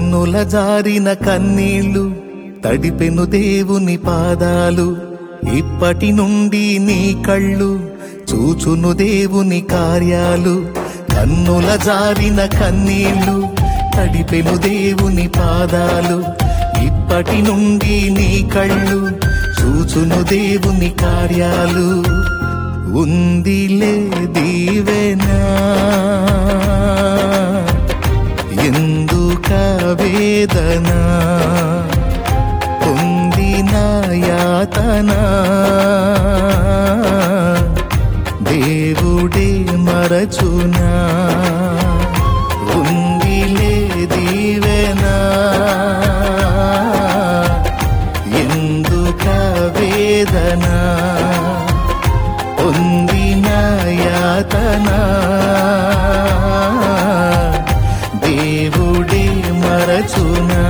కన్నుల జారిన కన్నీళ్లు తడిపెను దేవుని పాదాలు ఇప్పటి నుండి నీ కళ్ళు చూచును దేవుని కార్యాలు కన్నుల జారిన కన్నీళ్లు తడిపెను దేవుని పాదాలు ఇప్పటి నుండి నీ కళ్ళు చూచును దేవుని కార్యాలు ఉందిలే దీవెనా ఎందుక వేదన పొందిన యాతన దేవుడే మరచునా ఉందిలే దీవెనా ఎందుక వేదన పొందిన యాతన దేవుడే మరచునా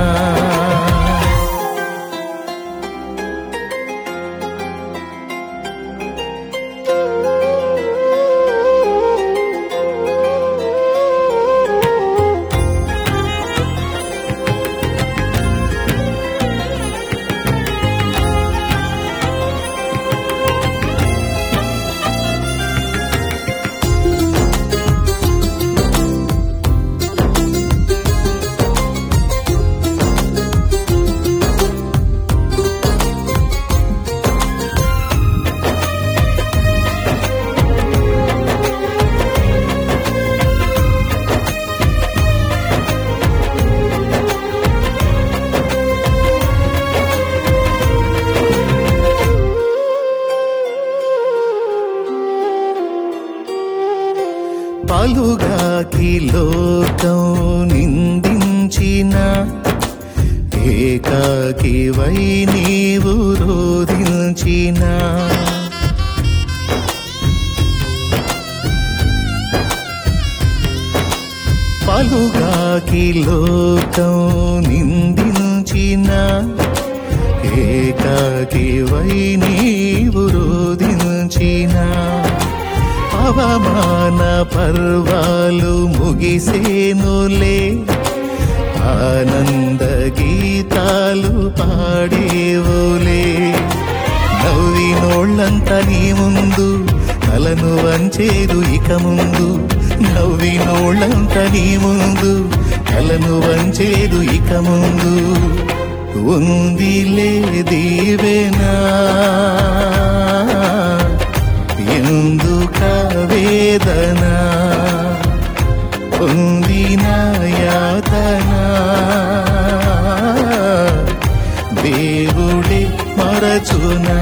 పలుగాకి లోకం నిందించిన ఏకాకి వై నీవు రోధించిన పలుగాకి లోకం నిందించిన ఏకాకి వై నీవు రోధించిన అవమాన పర్వాలు ముగిసేనులే ఆనంద గీతాలు పాడేవులే నవ్వినోళ్ళంత నీ ముందు తలను వంచేరు ఇక ముందు నవ్వినోళ్ళంత నీ ముందు తలను వంచేరు ఇక ముందు ఉందిలే దీవెనా ఎందుక వేదన పొందిన యాతన దేవుడే మరచునా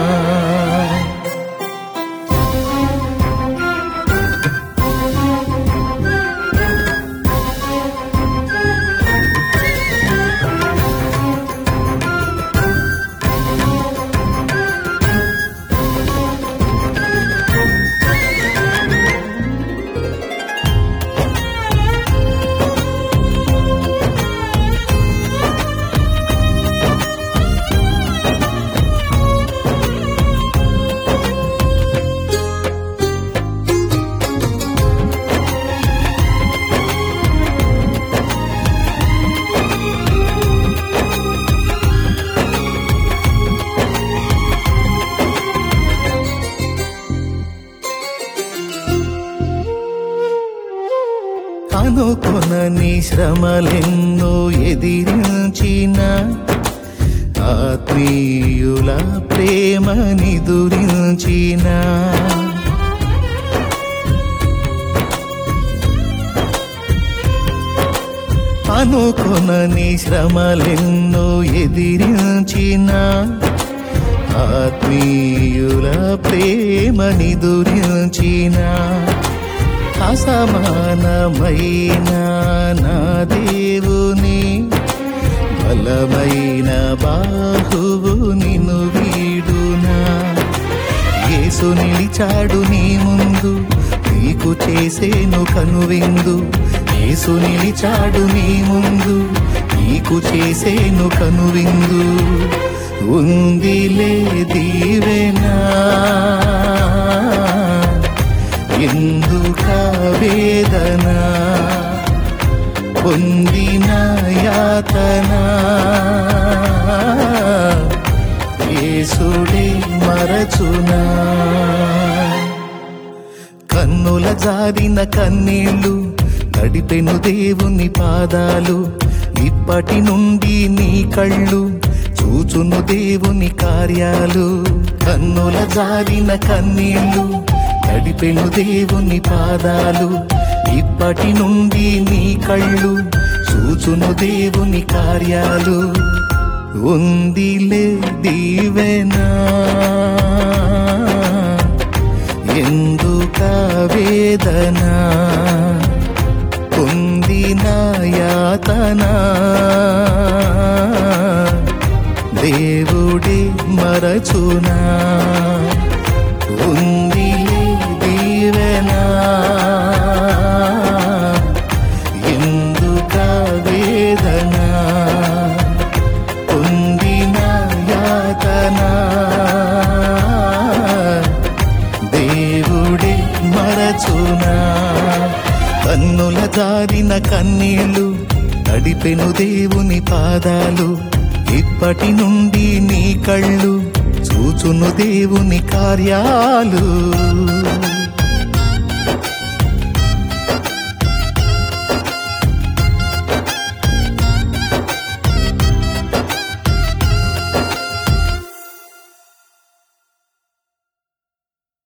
అనుకొనని శ్రమలెన్నో ఎదిరించిన ఆత్మీయుల ప్రేమ నిదురించిన అనుకొనని శ్రమలెన్నో ఎదిరించిన ఆత్మీయుల ప్రేమ నిదురించిన అసమానమైన నా దేవుని బలమైన బాహువు నిన్ను వీడునా యేసు నిలిచాడు నీ ముందు నీకు చేసేను కనువిందు యేసు నిలిచాడు నీ ముందు నీకు చేసేను కనువిందు ఉందిలే దీవెనా ఎందుక వేదన పొందిన యాతన యేసుడే మరచునా కన్నుల జారిన కన్నీళ్ళు గడిపెను దేవుని పాదాలు ఇప్పటి నుండి నీ కళ్ళు చూచును దేవుని కార్యాలు కన్నుల జారిన కన్నీళ్ళు గడిపెను దేవుని పాదాలు ఇప్పటి నుండి నీ కళ్ళు చూచును దేవుని కార్యాలు ఉందిలే దీవెనా ఎందుక వేదన పొందిన యాతన దేవుడే మరచునా ఉంది దీవెన ఎందుక వేదన పొందిన యాతన దేవుడే మరచునా కన్నుల జారిన కన్నీళ్ళు నడిపెను దేవుని పాదాలు ఇప్పటి నుండి నీ కళ్ళు చూచును దేవుని కార్యాలు